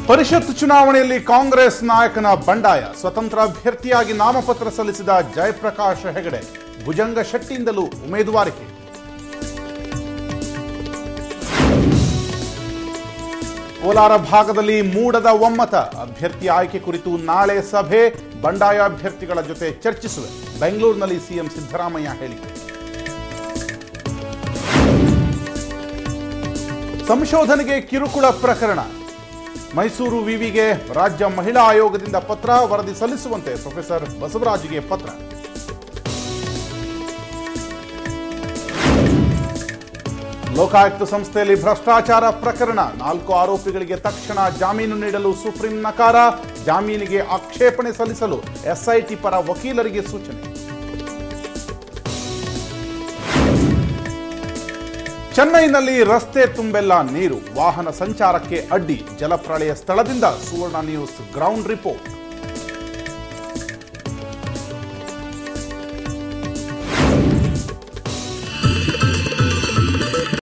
ಪರಿಷತ್ ಚುನಾವಣೆಯಲ್ಲಿ ಕಾಂಗ್ರೆಸ್ ನಾಯಕನ ಬಂಡಾಯ ಸ್ವತಂತ್ರ ಅಭ್ಯರ್ಥಿಯಾಗಿ ನಾಮಪತ್ರ ಸಲ್ಲಿಸಿದ ಜಯಪ್ರಕಾಶ್ ಹೆಗಡೆ ಭುಜಂಗ ಶೆಟ್ಟಿಯಿಂದಲೂ ಉಮೇದುವಾರಿಕೆ ಕೋಲಾರ ಭಾಗದಲ್ಲಿ ಮೂಡದ ಒಮ್ಮತ ಅಭ್ಯರ್ಥಿ ಆಯ್ಕೆ ಕುರಿತು ನಾಳೆ ಸಭೆ ಬಂಡಾಯ ಅಭ್ಯರ್ಥಿಗಳ ಜೊತೆ ಚರ್ಚಿಸುವೆ ಬೆಂಗಳೂರಿನಲ್ಲಿ ಸಿಎಂ ಸಿದ್ದರಾಮಯ್ಯ ಹೇಳಿಕೆ ಸಂಶೋಧನೆಗೆ ಕಿರುಕುಳ ಪ್ರಕರಣ ಮೈಸೂರು ವಿವಿಗೆ ರಾಜ್ಯ ಮಹಿಳಾ ಆಯೋಗದಿಂದ ಪತ್ರ ವರದಿ ಸಲ್ಲಿಸುವಂತೆ ಪ್ರೊಫೆಸರ್ ಬಸವರಾಜ್ಗೆ ಪತ್ರ ಲೋಕಾಯುಕ್ತ ಸಂಸ್ಥೆಯಲ್ಲಿ ಭ್ರಷ್ಟಾಚಾರ ಪ್ರಕರಣ ನಾಲ್ಕು ಆರೋಪಿಗಳಿಗೆ ತಕ್ಷಣ ಜಾಮೀನು ನೀಡಲು ಸುಪ್ರೀಂ ನಕಾರ ಜಾಮೀನಿಗೆ ಆಕ್ಷೇಪಣೆ ಸಲ್ಲಿಸಲು ಎಸ್ಐಟಿ ಪರ ವಕೀಲರಿಗೆ ಸೂಚನೆ ಚೆನ್ನೈನಲ್ಲಿ ರಸ್ತೆ ತುಂಬೆಲ್ಲ ನೀರು ವಾಹನ ಸಂಚಾರಕ್ಕೆ ಅಡ್ಡಿ ಜಲಪ್ರಳಯ ಸ್ಥಳದಿಂದ ಸುವರ್ಣ ನ್ಯೂಸ್ ಗ್ರೌಂಡ್ ರಿಪೋರ್ಟ್